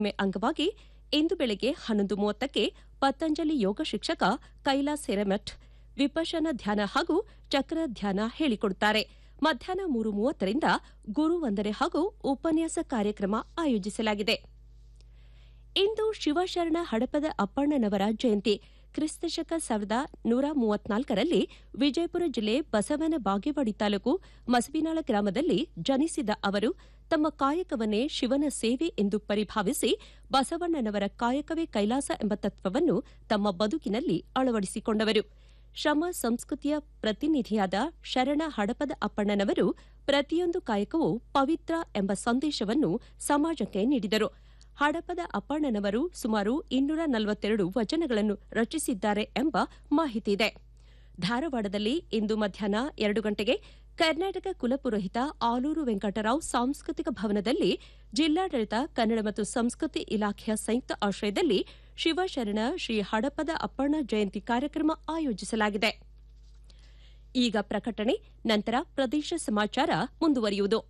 ಮೆ ಅಂಗವಾಗಿ ಇಂದು ಬೆಳಗ್ಗೆ ಹನ್ನೊಂದು ಮೂವತ್ತಕ್ಕೆ ಪತಂಜಲಿ ಯೋಗ ಶಿಕ್ಷಕ ಕೈಲಾಸ್ ಹಿರೇಮಠ್ ವಿಪಶನ ಧ್ಯಾನ ಹಾಗೂ ಚಕ್ರ ಧ್ಯಾನ ಹೇಳಿಕೊಡುತ್ತಾರೆ ಮಧ್ಯಾಹ್ನ ಮೂರು ಮೂವತ್ತರಿಂದ ಗುರು ವಂದನೆ ಹಾಗೂ ಉಪನ್ಯಾಸ ಕಾರ್ಯಕ್ರಮ ಆಯೋಜಿಸಲಾಗಿದೆ ಇಂದು ಶಿವಶರಣ ಹಡಪದ ಅಪ್ಪಣ್ಣನವರ ಜಯಂತಿ ಕ್ರಿಸ್ತಶಕ ಸಾವಿರದ ನೂರ ಮೂವತ್ನಾಲ್ಕರಲ್ಲಿ ವಿಜಯಪುರ ಜಿಲ್ಲೆ ಬಸವನ ಬಾಗೇವಾಡಿ ತಾಲೂಕು ಮಸಬಿನಾಳ ಗ್ರಾಮದಲ್ಲಿ ಜನಿಸಿದ ಅವರು ತಮ್ಮ ಕಾಯಕವನ್ನೇ ಶಿವನ ಸೇವೆ ಎಂದು ಪರಿಭಾವಿಸಿ ಬಸವಣ್ಣನವರ ಕಾಯಕವೇ ಕೈಲಾಸ ಎಂಬ ತತ್ವವನ್ನು ತಮ್ಮ ಬದುಕಿನಲ್ಲಿ ಅಳವಡಿಸಿಕೊಂಡವರು ಶ್ರಮ ಸಂಸ್ಕೃತಿಯ ಪ್ರತಿನಿಧಿಯಾದ ಶರಣ ಹಡಪದ ಅಪ್ಪಣ್ಣನವರು ಪ್ರತಿಯೊಂದು ಕಾಯಕವೂ ಪವಿತ್ರ ಎಂಬ ಸಂದೇಶವನ್ನು ಸಮಾಜಕ್ಕೆ ನೀಡಿದರು ಹಡಪದ ಅಪ್ಪಣ್ಣನವರು ಸುಮಾರು ಇನ್ನೂರ ನಲವತ್ತೆರಡು ವಚನಗಳನ್ನು ರಚಿಸಿದ್ದಾರೆ ಎಂಬ ಮಾಹಿತಿ ಇದೆ ಧಾರವಾಡದಲ್ಲಿ ಇಂದು ಮಧ್ಯಾಹ್ನ ಎರಡು ಗಂಟೆಗೆ ಕರ್ನಾಟಕ ಕುಲಪುರೋಹಿತ ಆಲೂರು ವೆಂಕಟರಾವ್ ಸಾಂಸ್ಕೃತಿಕ ಭವನದಲ್ಲಿ ಜಿಲ್ಲಾಡಳಿತ ಕನ್ನಡ ಮತ್ತು ಸಂಸ್ಕೃತಿ ಇಲಾಖೆಯ ಸಂಯುಕ್ತ ಆಶ್ರಯದಲ್ಲಿ ಶಿವಶರಣ ಶ್ರೀ ಹಡಪದ ಅಪ್ಪಣ್ಣ ಜಯಂತಿ ಕಾರ್ಯಕ್ರಮ ಆಯೋಜಿಸಲಾಗಿದೆ ಈಗ ಪ್ರಕಟಣೆ ನಂತರ ಪ್ರದೇಶ ಸಮಾಚಾರ ಮುಂದುವರಿಯುವುದು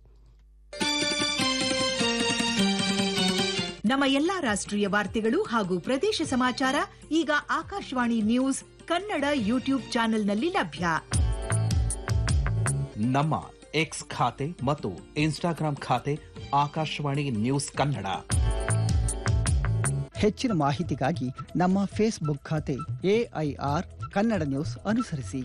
ನಮ್ಮ ಎಲ್ಲಾ ರಾಷ್ಟ್ರೀಯ ವಾರ್ತೆಗಳು ಹಾಗೂ ಪ್ರದೇಶ ಸಮಾಚಾರ ಈಗ ಆಕಾಶವಾಣಿ ನ್ಯೂಸ್ ಕನ್ನಡ ಯೂಟ್ಯೂಬ್ ಚಾನೆಲ್ನಲ್ಲಿ ಲಭ್ಯ ನಮ್ಮ ಎಕ್ಸ್ ಖಾತೆ ಮತ್ತು ಇನ್ಸ್ಟಾಗ್ರಾಂ ಖಾತೆ ಆಕಾಶವಾಣಿ ನ್ಯೂಸ್ ಕನ್ನಡ ಹೆಚ್ಚಿನ ಮಾಹಿತಿಗಾಗಿ ನಮ್ಮ ಫೇಸ್ಬುಕ್ ಖಾತೆ ಎಐಆರ್ ಕನ್ನಡ ನ್ಯೂಸ್ ಅನುಸರಿಸಿ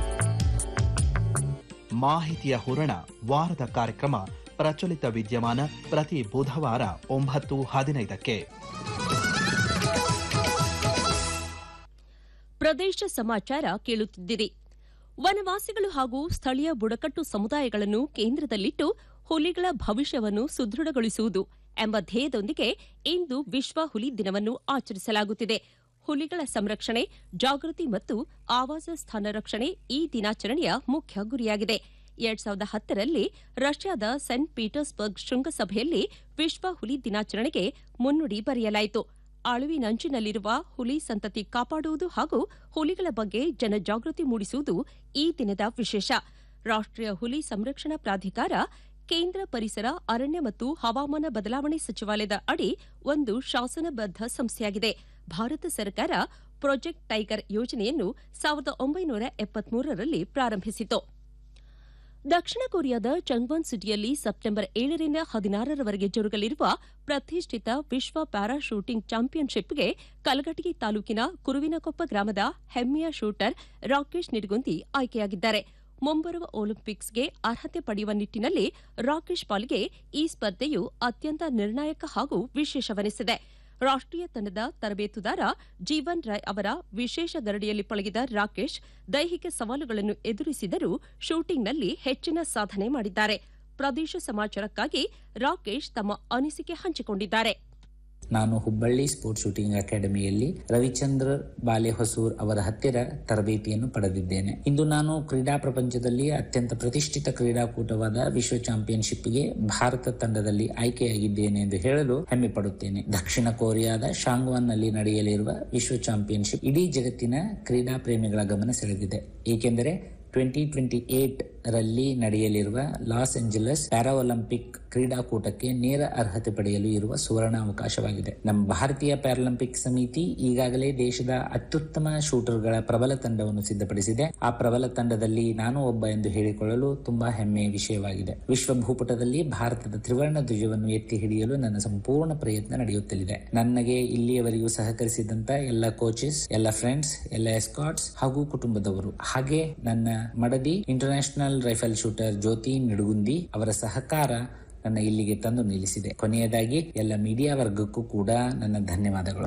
ಮಾಹಿತಿಯ ಹೂರಣ ವಾರದ ಕಾರ್ಯಕ್ರಮ ಪ್ರಚಲಿತ ವಿದ್ಯಮಾನ ಪ್ರತಿ ಬುಧವಾರ ಒಂಬತ್ತು ಹದಿನೈದಕ್ಕೆ ಪ್ರದೇಶ ಸಮಾಚಾರ ಕೇಳುತ್ತಿದ್ದಿರಿ ವನವಾಸಿಗಳು ಹಾಗೂ ಸ್ಥಳೀಯ ಬುಡಕಟ್ಟು ಸಮುದಾಯಗಳನ್ನು ಕೇಂದ್ರದಲ್ಲಿಟ್ಟು ಹುಲಿಗಳ ಭವಿಷ್ಯವನ್ನು ಸುದೃಢಗೊಳಿಸುವುದು ಎಂಬ ಧ್ಯೇಯದೊಂದಿಗೆ ಇಂದು ವಿಶ್ವ ಹುಲಿ ದಿನವನ್ನು ಆಚರಿಸಲಾಗುತ್ತಿದೆ ಹುಲಿಗಳ ಸಂರಕ್ಷಣೆ ಜಾಗೃತಿ ಮತ್ತು ಆವಾಸ ಸ್ಥಾನ ರಕ್ಷಣೆ ಈ ದಿನಾಚರಣೆಯ ಮುಖ್ಯ ಗುರಿಯಾಗಿದೆ ಎರಡ್ ಸಾವಿರದ ಹತ್ತರಲ್ಲಿ ರಷ್ಯಾದ ಸೆಂಟ್ ಪೀಟರ್ಸ್ಬರ್ಗ್ ಶೃಂಗಸಭೆಯಲ್ಲಿ ವಿಶ್ವ ಹುಲಿ ದಿನಾಚರಣೆಗೆ ಮುನ್ನುಡಿ ಬರೆಯಲಾಯಿತು ಅಳುವಿನಂಚಿನಲ್ಲಿರುವ ಹುಲಿ ಸಂತತಿ ಕಾಪಾಡುವುದು ಹಾಗೂ ಹುಲಿಗಳ ಬಗ್ಗೆ ಜನಜಾಗೃತಿ ಮೂಡಿಸುವುದು ಈ ದಿನದ ವಿಶೇಷ ರಾಷ್ಟೀಯ ಹುಲಿ ಸಂರಕ್ಷಣಾ ಪ್ರಾಧಿಕಾರ ಕೇಂದ್ರ ಪರಿಸರ ಅರಣ್ಯ ಮತ್ತು ಹವಾಮಾನ ಬದಲಾವಣೆ ಸಚಿವಾಲಯದ ಅಡಿ ಒಂದು ಶಾಸನಬದ್ದ ಸಂಸ್ಥೆಯಾಗಿದೆ ಭಾರತ ಸರ್ಕಾರ ಪ್ರಾಜೆಕ್ಟ್ ಟೈಗರ್ ಯೋಜನೆಯನ್ನು ಸಾವಿರದ ಒಂಬೈನೂರ ಎಪ್ಪತ್ಮೂರರಲ್ಲಿ ಪ್ರಾರಂಭಿಸಿತು ದಕ್ಷಿಣ ಕೊರಿಯಾದ ಚಂಗ್ವನ್ ಸಿಟಿಯಲ್ಲಿ ಸೆಪ್ಟೆಂಬರ್ ಏಳರಿಂದ ಹದಿನಾರರವರೆಗೆ ಜರುಗಲಿರುವ ಪ್ರತಿಷ್ಠಿತ ವಿಶ್ವ ಪ್ಯಾರಾ ಶೂಟಿಂಗ್ ಚಾಂಪಿಯನ್ಶಿಪ್ಗೆ ಕಲಘಟಗಿ ತಾಲೂಕಿನ ಕುರುವಿನಕೊಪ್ಪ ಗ್ರಾಮದ ಹೆಮ್ಮೆಯ ಶೂಟರ್ ರಾಕೇಶ್ ನಿಡಗುಂದಿ ಆಯ್ಕೆಯಾಗಿದ್ದಾರೆ ಮುಂಬರುವ ಒಲಿಂಪಿಕ್ಸ್ಗೆ ಅರ್ಹತೆ ಪಡೆಯುವ ನಿಟ್ಟಿನಲ್ಲಿ ರಾಕೇಶ್ ಪಾಲ್ಗೆ ಈ ಸ್ಪರ್ಧೆಯು ಅತ್ಯಂತ ನಿರ್ಣಾಯಕ ಹಾಗೂ ವಿಶೇಷವೆನಿಸಿದೆ ರಾಷ್ಟೀಯ ತಂಡದ ತರಬೇತುದಾರ ಜೀವನ್ ರಾಯ್ ಅವರ ವಿಶೇಷ ಗರಡಿಯಲ್ಲಿ ಪಳಗಿದ ರಾಕೇಶ್ ದೈಹಿಕ ಸವಾಲುಗಳನ್ನು ಎದುರಿಸಿದರೂ ಶೂಟಿಂಗ್ನಲ್ಲಿ ಹೆಚ್ಚಿನ ಸಾಧನೆ ಮಾಡಿದ್ದಾರೆ ಪ್ರದೇಶ ಸಮಾಚಾರಕ್ಕಾಗಿ ರಾಕೇಶ್ ತಮ್ಮ ಅನಿಸಿಕೆ ಹಂಚಿಕೊಂಡಿದ್ದಾರೆ ನಾನು ಹುಬ್ಬಳ್ಳಿ ಸ್ಪೋರ್ಟ್ಸ್ ಶೂಟಿಂಗ್ ಅಕಾಡೆಮಿಯಲ್ಲಿ ರವಿಚಂದ್ರ ಬಾಲೆಹೊಸೂರ್ ಅವರ ಹತ್ತಿರ ತರಬೇತಿಯನ್ನು ಪಡೆದಿದ್ದೇನೆ ಇಂದು ನಾನು ಕ್ರೀಡಾ ಪ್ರಪಂಚದಲ್ಲಿ ಅತ್ಯಂತ ಪ್ರತಿಷ್ಠಿತ ಕ್ರೀಡಾಕೂಟವಾದ ವಿಶ್ವ ಚಾಂಪಿಯನ್ಶಿಪ್ಗೆ ಭಾರತ ತಂಡದಲ್ಲಿ ಆಯ್ಕೆಯಾಗಿದ್ದೇನೆ ಎಂದು ಹೇಳಲು ಹೆಮ್ಮೆ ಪಡುತ್ತೇನೆ ದಕ್ಷಿಣ ಕೊರಿಯಾದ ಶಾಂಗ್ವಾನ್ ನಲ್ಲಿ ನಡೆಯಲಿರುವ ವಿಶ್ವ ಚಾಂಪಿಯನ್ಶಿಪ್ ಇಡೀ ಜಗತ್ತಿನ ಕ್ರೀಡಾ ಪ್ರೇಮಿಗಳ ಗಮನ ಸೆಳೆದಿದೆ ಏಕೆಂದರೆ ಟ್ವೆಂಟಿ ಟ್ವೆಂಟಿ ಏಟ್ ರಲ್ಲಿ ನಡೆಯಲಿರುವ ಲಾಸ್ ಏಂಜಲಸ್ ಪ್ಯಾರಾ ಒಲಿಂಪಿಕ್ ಕ್ರೀಡಾಕೂಟಕ್ಕೆ ನೇರ ಅರ್ಹತೆ ಪಡೆಯಲು ಇರುವ ಸುವರ್ಣ ಅವಕಾಶವಾಗಿದೆ ನಮ್ಮ ಭಾರತೀಯ ಪ್ಯಾರಾಲಿಂಪಿಕ್ ಸಮಿತಿ ಈಗಾಗಲೇ ದೇಶದ ಅತ್ಯುತ್ತಮ ಶೂಟರ್ಗಳ ಪ್ರಬಲ ತಂಡವನ್ನು ಸಿದ್ಧಪಡಿಸಿದೆ ಆ ಪ್ರಬಲ ತಂಡದಲ್ಲಿ ನಾನು ಒಬ್ಬ ಎಂದು ಹೇಳಿಕೊಳ್ಳಲು ತುಂಬಾ ಹೆಮ್ಮೆಯ ವಿಷಯವಾಗಿದೆ ವಿಶ್ವ ಭೂಪಟದಲ್ಲಿ ಭಾರತದ ತ್ರಿವರ್ಣ ಧ್ವಜವನ್ನು ಎತ್ತಿ ಹಿಡಿಯಲು ನನ್ನ ಸಂಪೂರ್ಣ ಪ್ರಯತ್ನ ನಡೆಯುತ್ತಲಿದೆ ನನಗೆ ಇಲ್ಲಿಯವರೆಗೂ ಸಹಕರಿಸಿದಂತ ಎಲ್ಲ ಕೋಚಸ್ ಎಲ್ಲ ಫ್ರೆಂಡ್ಸ್ ಎಲ್ಲ ಎಸ್ಕಾಟ್ಸ್ ಹಾಗೂ ಕುಟುಂಬದವರು ಹಾಗೆ ನನ್ನ ಮಡದಿ international rifle shooter Jyoti Nidugundi ಅವರ ಸಹಕಾರ ನನ್ನ ಇಲ್ಲಿಗೆ ತಂದು ನಿಲ್ಲಿಸಿದೆ ಕೊನೆಯದಾಗಿ ಎಲ್ಲ ಮೀಡಿಯಾ ವರ್ಗಕ್ಕೂ ಕೂಡ ನನ್ನ ಧನ್ಯವಾದಗಳು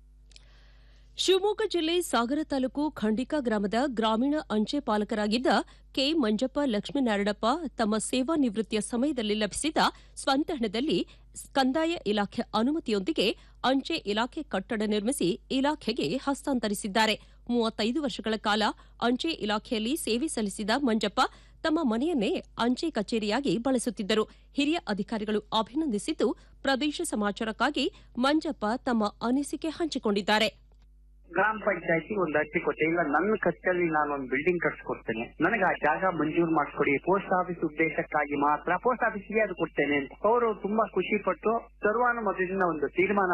ಶಿವಮೊಗ್ಗ ಜಿಲ್ಲೆ ಸಾಗರ ತಾಲೂಕು ಖಂಡಿಕಾ ಗ್ರಾಮದ ಗ್ರಾಮೀಣ ಅಂಚೆ ಪಾಲಕರಾಗಿದ್ದ ಕೆ ಮಂಜಪ್ಪ ಲಕ್ಷ್ಮೀನಾರಾಯಣಪ್ಪ ತಮ್ಮ ಸೇವಾ ನಿವೃತ್ತಿಯ ಸಮಯದಲ್ಲಿ ಲಭಿಸಿದ ಸ್ವಂತ ಹಣದಲ್ಲಿ ಕಂದಾಯ ಇಲಾಖೆ ಅನುಮತಿಯೊಂದಿಗೆ ಅಂಚೆ ಇಲಾಖೆ ಕಟ್ಟಡ ನಿರ್ಮಿಸಿ ಇಲಾಖೆಗೆ ಹಸ್ತಾಂತರಿಸಿದ್ದಾರೆ ಮೂವತ್ತೈದು ವರ್ಷಗಳ ಕಾಲ ಅಂಚೆ ಇಲಾಖೆಯಲ್ಲಿ ಸೇವೆ ಸಲ್ಲಿಸಿದ ಮಂಜಪ್ಪ ತಮ್ಮ ಮನೆಯನ್ನೇ ಅಂಚೆ ಕಚೇರಿಯಾಗಿ ಬಳಸುತ್ತಿದ್ದರು ಹಿರಿಯ ಅಧಿಕಾರಿಗಳು ಅಭಿನಂದಿಸಿದ್ದು ಪ್ರದೇಶ ಸಮಾಚಾರಕ್ಕಾಗಿ ಮಂಜಪ್ಪ ತಮ್ಮ ಅನಿಸಿಕೆ ಹಂಚಿಕೊಂಡಿದ್ದಾರೆ ಗ್ರಾಮ ಪಂಚಾಯತಿ ಒಂದು ಅರ್ಜಿ ಕೊಟ್ಟೆ ಇಲ್ಲ ನನ್ನ ಖರ್ಚಲ್ಲಿ ನಾನು ಒಂದು ಬಿಲ್ಡಿಂಗ್ ಕಟ್ಸ್ಕೊಡ್ತೇನೆ ನನಗೆ ಆ ಜಾಗ ಮಂಜೂರು ಮಾಡಿಸ್ಕೊಡಿ ಪೋಸ್ಟ್ ಆಫೀಸ್ ಉದ್ದೇಶಕ್ಕಾಗಿ ಮಾತ್ರ ಪೋಸ್ಟ್ ಆಫೀಸ್ಗೆ ಅದು ಕೊಡ್ತೇನೆ ಅಂತ ಅವರು ತುಂಬಾ ಖುಷಿ ಪಟ್ಟು ಸರ್ವಾನುಮತದಿಂದ ಒಂದು ತೀರ್ಮಾನ